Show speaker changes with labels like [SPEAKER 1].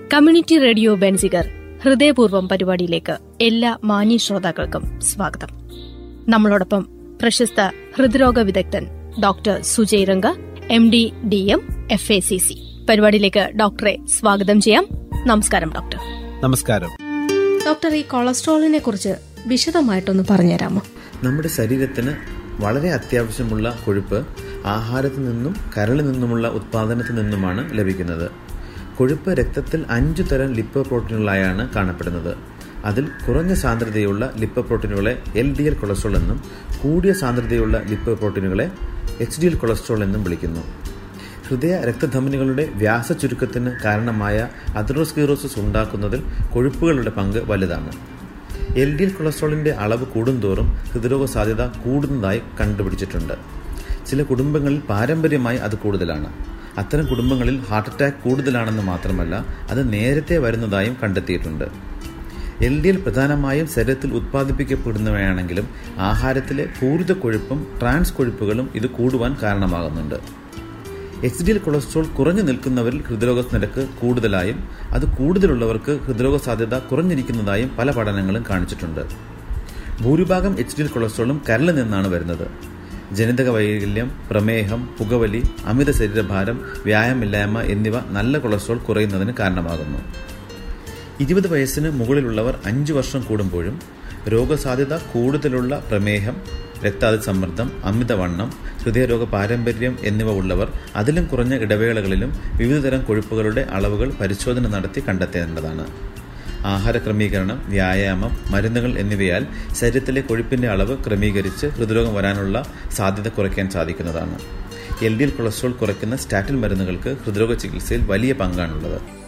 [SPEAKER 1] community radio Benziger ഹൃദയപൂർവ്വം പരിപാടിയിലേക്ക് എല്ലാ മാന്യ ശ്രോതാക്കൾക്കും സ്വാഗതം നമ്മളോടൊപ്പം പ്രശസ്ത ഹൃദ്രോഗ വിദഗ്ധൻ doctor Sujay Ranga M D D M F A C C പരിപാടിയിലേക്ക് ഡോക്ടറെ സ്വാഗതം ചെയ്യാം നമസ്കാരം ഡോക്ടർ
[SPEAKER 2] നമസ്കാരം
[SPEAKER 1] ഡോക്ടർ ഈ കൊളസ്ട്രോളിനെ കുറിച്ച് വിശദമായിട്ടൊന്ന് പറഞ്ഞുതരാമോ
[SPEAKER 3] നമ്മുടെ ശരീരത്തിന് വളരെ അത്യാവശ്യമുള്ള കൊഴുപ്പ് ആഹാരത്തിൽ നിന്നും കരളിൽ നിന്നുമുള്ള ഉത്പാദനത്തിൽ നിന്നുമാണ് ലഭിക്കുന്നത് കൊഴുപ്പ് രക്തത്തിൽ അഞ്ചു തരം ലിപ്പോ പ്രോട്ടീനുകളായാണ് കാണപ്പെടുന്നത് അതിൽ കുറഞ്ഞ സാന്ദ്രതയുള്ള ലിപ്പോ പ്രോട്ടീനുകളെ എൽ ഡി എൽ കൊളസ്ട്രോൾ എന്നും കൂടിയ സാന്ദ്രതയുള്ള ലിപ്പോ പ്രോട്ടീനുകളെ എച്ച് ഡി എൽ കൊളസ്ട്രോൾ എന്നും വിളിക്കുന്നു ഹൃദയ രക്തധമനികളുടെ വ്യാസ ചുരുക്കത്തിന് കാരണമായ അതിറോസ്ക്ലീറോസിസ് ഉണ്ടാക്കുന്നതിൽ കൊഴുപ്പുകളുടെ പങ്ക് വലുതാണ് എൽ ഡി എൽ കൊളസ്ട്രോളിന്റെ അളവ് കൂടുന്തോറും ഹൃദ്രോഗ സാധ്യത കൂടുന്നതായി കണ്ടുപിടിച്ചിട്ടുണ്ട് ചില കുടുംബങ്ങളിൽ പാരമ്പര്യമായി അത് കൂടുതലാണ് അത്തരം കുടുംബങ്ങളിൽ ഹാർട്ട് അറ്റാക്ക് കൂടുതലാണെന്ന് മാത്രമല്ല അത് നേരത്തെ വരുന്നതായും കണ്ടെത്തിയിട്ടുണ്ട് എൽ ഡി എൽ പ്രധാനമായും ശരീരത്തിൽ ഉത്പാദിപ്പിക്കപ്പെടുന്നവയാണെങ്കിലും ആഹാരത്തിലെ പൂരിത കൊഴുപ്പും ട്രാൻസ് കൊഴുപ്പുകളും ഇത് കൂടുവാൻ കാരണമാകുന്നുണ്ട് എച്ച് ഡി എൽ കൊളസ്ട്രോൾ കുറഞ്ഞു നിൽക്കുന്നവരിൽ ഹൃദ്രോഗ നിരക്ക് കൂടുതലായും അത് കൂടുതലുള്ളവർക്ക് ഹൃദ്രോഗ സാധ്യത കുറഞ്ഞിരിക്കുന്നതായും പല പഠനങ്ങളും കാണിച്ചിട്ടുണ്ട് ഭൂരിഭാഗം എച്ച് ഡി എൽ കൊളസ്ട്രോളും കരളിൽ നിന്നാണ് വരുന്നത് ജനിതക വൈകല്യം പ്രമേഹം പുകവലി അമിത ശരീരഭാരം വ്യായാമില്ലായ്മ എന്നിവ നല്ല കൊളസ്ട്രോൾ കുറയുന്നതിന് കാരണമാകുന്നു ഇരുപത് വയസ്സിന് മുകളിലുള്ളവർ അഞ്ചു വർഷം കൂടുമ്പോഴും രോഗസാധ്യത കൂടുതലുള്ള പ്രമേഹം രക്താതിസമ്മർദ്ദം അമിതവണ്ണം ഹൃദയരോഗ പാരമ്പര്യം എന്നിവ ഉള്ളവർ അതിലും കുറഞ്ഞ ഇടവേളകളിലും വിവിധതരം കൊഴുപ്പുകളുടെ അളവുകൾ പരിശോധന നടത്തി കണ്ടെത്തേണ്ടതാണ് ആഹാര ക്രമീകരണം വ്യായാമം മരുന്നുകൾ എന്നിവയാൽ ശരീരത്തിലെ കൊഴുപ്പിന്റെ അളവ് ക്രമീകരിച്ച് ഹൃദ്രോഗം വരാനുള്ള സാധ്യത കുറയ്ക്കാൻ സാധിക്കുന്നതാണ് എൽ ഡി എൽ കൊളസ്ട്രോൾ കുറയ്ക്കുന്ന സ്റ്റാറ്റിൻ മരുന്നുകൾക്ക് ഹൃദ്രോഗ ചികിത്സയിൽ വലിയ പങ്കാണുള്ളത്